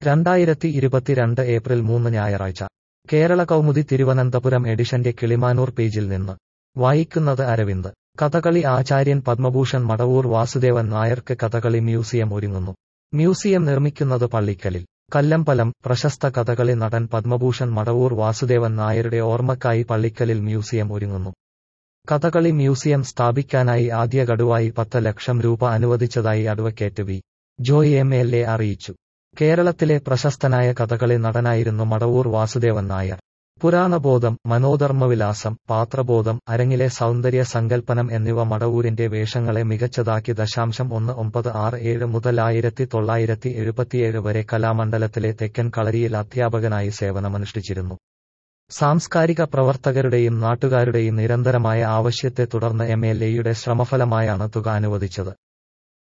രണ്ടായിരത്തി ഇരുപത്തിരണ്ട് ഏപ്രിൽ മൂന്ന് ഞായറാഴ്ച കേരള കൗമുദി തിരുവനന്തപുരം എഡിഷന്റെ കിളിമാനൂർ പേജിൽ നിന്ന് വായിക്കുന്നത് അരവിന്ദ് കഥകളി ആചാര്യൻ പത്മഭൂഷൺ മടവൂർ വാസുദേവൻ നായർക്ക് കഥകളി മ്യൂസിയം ഒരുങ്ങുന്നു മ്യൂസിയം നിർമ്മിക്കുന്നത് പള്ളിക്കലിൽ കല്ലമ്പലം പ്രശസ്ത കഥകളി നടൻ പത്മഭൂഷൺ മടവൂർ വാസുദേവൻ നായരുടെ ഓർമ്മക്കായി പള്ളിക്കലിൽ മ്യൂസിയം ഒരുങ്ങുന്നു കഥകളി മ്യൂസിയം സ്ഥാപിക്കാനായി ആദ്യ ഗഡുവായി പത്ത് ലക്ഷം രൂപ അനുവദിച്ചതായി advocate V Joy M L A അറിയിച്ചു കേരളത്തിലെ പ്രശസ്തനായ കഥകളി നടനായിരുന്നു മടവൂർ വാസുദേവൻ നായർ പുരാണബോധം മനോധർമ്മവിലാസം പാത്രബോധം അരങ്ങിലെ സൗന്ദര്യ സങ്കല്പനം എന്നിവ മടവൂരിന്റെ വേഷങ്ങളെ മികച്ചതാക്കി ദശാംശം ഒന്ന് ഒമ്പത് ആറ് ഏഴ് മുതൽ ആയിരത്തി തൊള്ളായിരത്തി എഴുപത്തിയേഴ് വരെ കലാമണ്ഡലത്തിലെ തെക്കൻ കളരിയിൽ അധ്യാപകനായി സേവനമനുഷ്ഠിച്ചിരുന്നു സാംസ്കാരിക പ്രവർത്തകരുടെയും നാട്ടുകാരുടെയും നിരന്തരമായ ആവശ്യത്തെ തുടർന്ന് എം എൽ എയുടെ ശ്രമഫലമായാണ് തുക അനുവദിച്ചത്